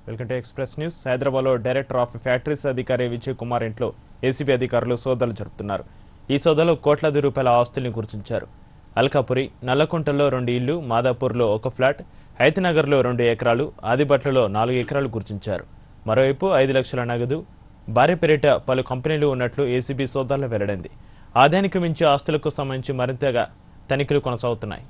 welcome to Express News హైదరాబాద్లో director of factories అధికారి విజయ్ కుమార్ ఇంట్లో ఏసీబీ అధికారులు సోదాలు జరుపుతున్నారు ఈ సోదాలో కోట్లాది రూపాయల ఆస్తుల్ని గుర్తించారు అల్కాపురి నల్లకుంటలో రెండు ఇళ్లు మాదాపూర్లో ఒక ఫ్లాట్ హైతనగర్లో రెండు ఎకరాలు ఆదిబట్లలో నాలుగు ఎకరాలు గుర్తించారు మరోవైపు ఐదు లక్షల నగదు భార్య పేరిట పలు కంపెనీలు ఉన్నట్లు ఏసీబీ సోదాల్లో వెల్లడైంది ఆదాయానికి మించి ఆస్తులకు సంబంధించి మరింతగా తనిఖీలు కొనసాగుతున్నాయి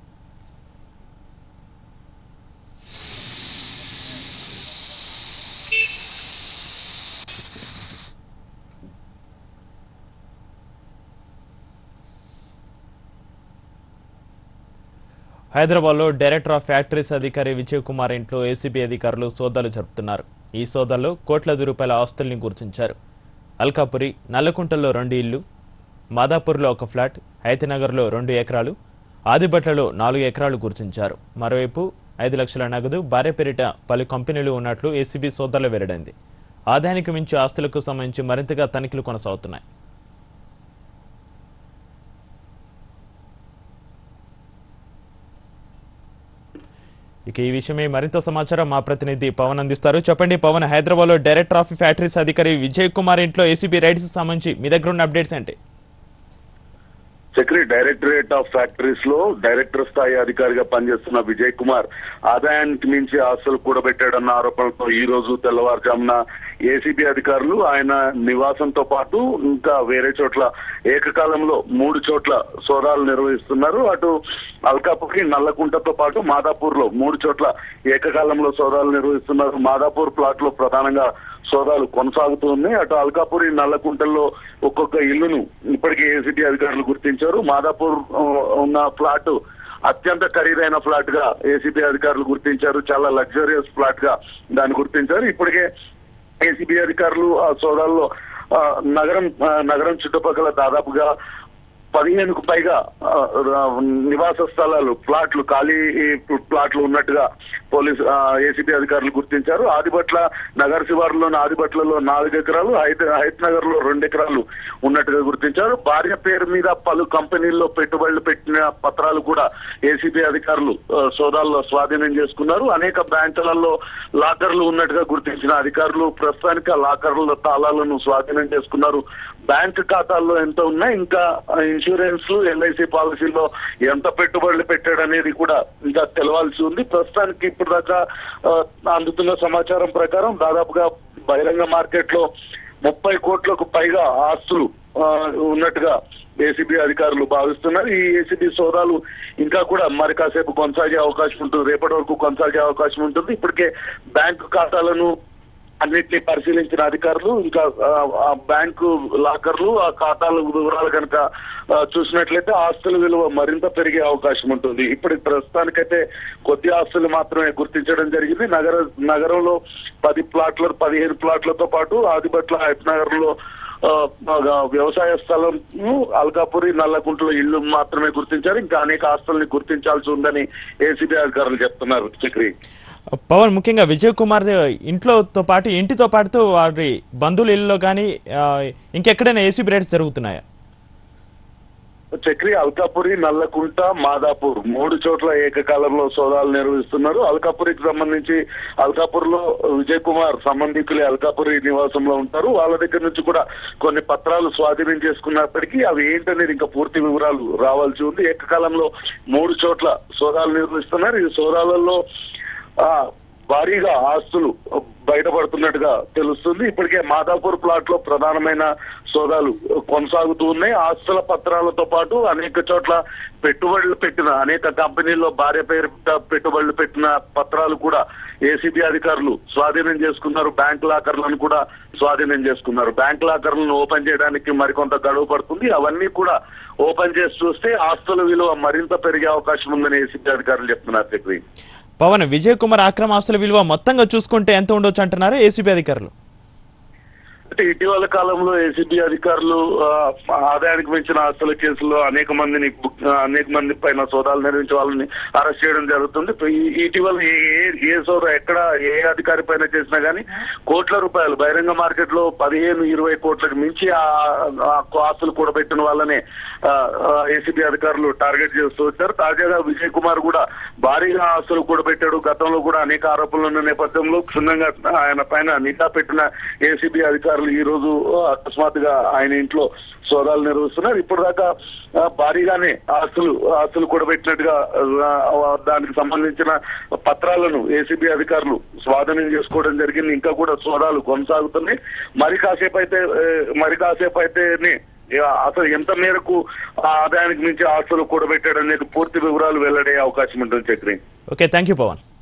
హైదరాబాద్లో డైరెక్టర్ ఆఫ్ ఫ్యాక్టరీస్ అధికారి విజయ్ కుమార్ ఇంట్లో ఏసీబీ అధికారులు సోదాలు జరుపుతున్నారు ఈ సోదాల్లో కోట్లాది రూపాయల ఆస్తుల్ని గుర్తించారు అల్కాపురి నల్లకుంటలో రెండు ఇళ్లు మాదాపూర్లో ఒక ఫ్లాట్ హైతనగర్లో రెండు ఎకరాలు ఆదిబట్లలో నాలుగు ఎకరాలు గుర్తించారు మరోవైపు ఐదు లక్షల నగదు భార్య పేరిట పలు కంపెనీలు ఉన్నట్లు ఏసీబీ సోదాల్లో వెల్లడైంది ఆదాయానికి మించి ఆస్తులకు సంబంధించి మరింతగా తనిఖీలు కొనసాగుతున్నాయి ఇక ఈ విషయమై మరింత సమాచారం మా ప్రతినిధి పవన్ అందిస్తారు చెప్పండి పవన్ హైదరాబాద్ లో డైరెక్టర్ ఆఫ్ ఫ్యాక్టరీస్ అధికారి విజయ్ కుమార్ ఇంట్లో ఏసీబీ రైడ్స్ సంబంధించి మీ దగ్గర ఉన్న అప్డేట్స్ ఏంటి చక్రి డైరెక్టరేట్ ఆఫ్ ఫ్యాక్టరీస్ లో డైరెక్టర్ స్థాయి అధికారిగా పనిచేస్తున్న విజయ్ కుమార్ ఆదాయానికి మించి ఆస్తులు కూడబెట్టాడన్న ఆరోపణలతో ఈ రోజు తెల్లవారుజామున ఏసీబీ అధికారులు ఆయన నివాసంతో పాటు ఇంకా వేరే చోట్ల ఏకకాలంలో మూడు చోట్ల సోదాలు నిర్వహిస్తున్నారు అటు అల్కాపురి నల్లకుంటతో పాటు మాదాపూర్ లో మూడు చోట్ల ఏకకాలంలో సోదాలు నిర్వహిస్తున్నారు మాదాపూర్ ప్లాట్ లో ప్రధానంగా సోదాలు కొనసాగుతూ ఉన్నాయి అటు అల్కాపురి నల్లకుంటల్లో ఒక్కొక్క ఇల్లును ఇప్పటికే ఏసీబీ అధికారులు గుర్తించారు మాదాపూర్ ఆ, ఉన్న ఫ్లాట్ అత్యంత ఖరీదైన ఫ్లాట్ గా ఏసీబీ అధికారులు గుర్తించారు చాలా లగ్జరియస్ ఫ్లాట్ గా దాన్ని గుర్తించారు ఇప్పటికే ఏసీబీ అధికారులు ఆ సోదాల్లో ఆ, నగరం ఆ, నగరం చుట్టుపక్కల దాదాపుగా పదిహేనుకు పైగా ఆ, ర- నివాస స్థలాలు ప్లాట్లు ఖాళీ ప్లాట్లు ఉన్నట్టుగా పోలీస్ ఏసీబీ అధికారులు గుర్తించారు ఆదిబట్ల నగర శివారులోని ఆదిబట్లలో నాలుగు ఎకరాలు హైద్ హైత్ నగర్ లో రెండు ఎకరాలు ఉన్నట్టుగా గుర్తించారు భార్య పేరు మీద పలు కంపెనీల్లో పెట్టుబడులు పెట్టిన పత్రాలు కూడా ఏసీబీ అధికారులు ఆ, సోదాల్లో స్వాధీనం చేసుకున్నారు అనేక బ్యాంకులలో లాకర్లు ఉన్నట్టుగా గుర్తించిన అధికారులు ప్రస్తుతానికి ఆ లాకర్ల తాళాలను స్వాధీనం చేసుకున్నారు బ్యాంక్ ఖాతాల్లో ఎంత ఉన్నాయి ఇంకా ఇన్సూరెన్స్ ఎల్ఐసి పాలసీలో ఎంత పెట్టుబడులు పెట్టాడనేది కూడా ఇంకా తెలవాల్సి ఉంది ప్రస్తుతానికి ఇప్పుడు దాకా ఆ, అందుతున్న సమాచారం ప్రకారం దాదాపుగా బహిరంగ మార్కెట్ లో ముప్పై కోట్లకు పైగా ఆస్తులు ఆ, ఉన్నట్టుగా ఏసీబీ అధికారులు భావిస్తున్నారు ఈ ఏసీబీ సోదాలు ఇంకా కూడా మరి కాసేపు కొనసాగే అవకాశం ఉంటుంది రేపటి వరకు కొనసాగే అవకాశం ఉంటుంది ఇప్పటికే బ్యాంకు ఖాతాలను అన్నిటిని పరిశీలించిన అధికారులు ఇంకా ఆ, ఆ బ్యాంకు లాకర్లు ఆ ఖాతాల వివరాలు కనుక ఆ, చూసినట్లయితే ఆస్తుల విలువ మరింత పెరిగే అవకాశం ఉంటుంది ఇప్పుడు ప్రస్తుతానికైతే కొద్ది ఆస్తులు మాత్రమే గుర్తించడం జరిగింది నగర నగరంలో పది ప్లాట్ల పదిహేను ప్లాట్లతో పాటు ఆదిబట్ల హైత్ నగర్ లో ఆ, ఆ, వ్యవసాయ స్థలం అల్కాపురి నల్లకుంటలో ఇల్లు మాత్రమే గుర్తించారు ఇంకా అనేక ఆస్తుల్ని గుర్తించాల్సి ఉందని ఏసీబీ అధికారులు చెప్తున్నారు చక్రి పవన్ ముఖ్యంగా విజయ్ కుమార్ ఇంట్లోతో పాటు ఇంటితో పాటు వారి బంధువుల ఇల్లులో కానీ ఇంకెక్కడైనా ఏసీబీ రైడ్స్ జరుగుతున్నాయా చక్రి అల్కాపురి నల్లకుంట మాదాపూర్ మూడు చోట్ల ఏకకాలంలో సోదాలు నిర్వహిస్తున్నారు అల్కాపురికి సంబంధించి అల్కాపూర్ లో విజయ్ కుమార్ సంబంధికులే అల్కాపురి నివాసంలో ఉంటారు వాళ్ళ దగ్గర నుంచి కూడా కొన్ని పత్రాలు స్వాధీనం చేసుకున్నప్పటికీ అవి ఏంటనేది ఇంకా పూర్తి వివరాలు రావాల్సి ఉంది ఏకకాలంలో మూడు చోట్ల సోదాలు నిర్వహిస్తున్నారు ఈ సోదాలలో ఆ భారీగా ఆస్తులు బయటపడుతున్నట్టుగా తెలుస్తుంది ఇప్పటికే మాదాపూర్ ప్లాట్ లో ప్రధానమైన సోదాలు కొనసాగుతూ ఉన్నాయి ఆస్తుల పత్రాలతో పాటు అనేక చోట్ల పెట్టుబడులు పెట్టిన అనేక కంపెనీల్లో భార్య పేరు మీద పెట్టుబడులు పెట్టిన పత్రాలు కూడా ఏసీబీ అధికారులు స్వాధీనం చేసుకున్నారు బ్యాంక్ లాకర్లను కూడా స్వాధీనం చేసుకున్నారు బ్యాంక్ లాకర్లను ఓపెన్ చేయడానికి మరికొంత గడువు పడుతుంది అవన్నీ కూడా ఓపెన్ చేసి చూస్తే ఆస్తుల విలువ మరింత పెరిగే అవకాశం ఉందని ఏసీబీ అధికారులు చెప్తున్నారు చక్రి పవన్ విజయ్ కుమార్ అక్రమ ఆస్తుల విలువ మొత్తంగా చూసుకుంటే ఎంత ఉండొచ్చు అంటున్నారు ఏసీబీ అధికారులు అంటే ఇటీవల కాలంలో ఏసీబీ అధికారులు ఆ, ఆదాయానికి మించిన ఆస్తుల కేసులో అనేక మందిని బుక్- ఆ, అనేక మంది పైన సోదాలు నిర్వహించి వాళ్ళని అరెస్ట్ చేయడం జరుగుతుంది ఈ- ఇటీవల ఏ ఏ- ఏ సోదా ఎక్కడ ఏ అధికారి పైన చేసినా గానీ కోట్ల రూపాయలు బహిరంగ మార్కెట్ లో పదిహేను ఇరవై కోట్లకు మించి ఆ ఆ ఆస్తులు కూడబెట్టిన వాళ్ళనే ఏసీబీ అధికారులు టార్గెట్ చేస్తూ వచ్చారు తాజాగా విజయ్ కుమార్ కూడా భారీగా ఆస్తులు కూడబెట్టాడు గతంలో కూడా అనేక ఆరోపణలు ఉన్న నేపథ్యంలో క్షుణ్ణంగా ఆయన పైన నిఘా పెట్టిన ఏసీబీ అధికారులు ఈ రోజు ఆ, అకస్మాత్తుగా ఆయన ఇంట్లో సోదాలు నిర్వహిస్తున్నారు ఇప్పుడు దాకా ఆ, భారీగానే ఆస్తులు ఆస్తులు కూడబెట్టినట్టుగా ఆ, దానికి సంబంధించిన పత్రాలను ఏసీబీ అధికారులు స్వాధీనం చేసుకోవడం జరిగింది ఇంకా కూడా సోదాలు కొనసాగుతున్నాయి మరి కాసేపు అయితే ఏ, మరి కాసేపు అయితేనే ఇక అసలు ఎంత మేరకు ఆ ఆదాయానికి మించి ఆస్తులు కూడబెట్టాడు అనేది పూర్తి వివరాలు వెల్లడే అవకాశం ఉంటుంది Chakri okay thank you Pawan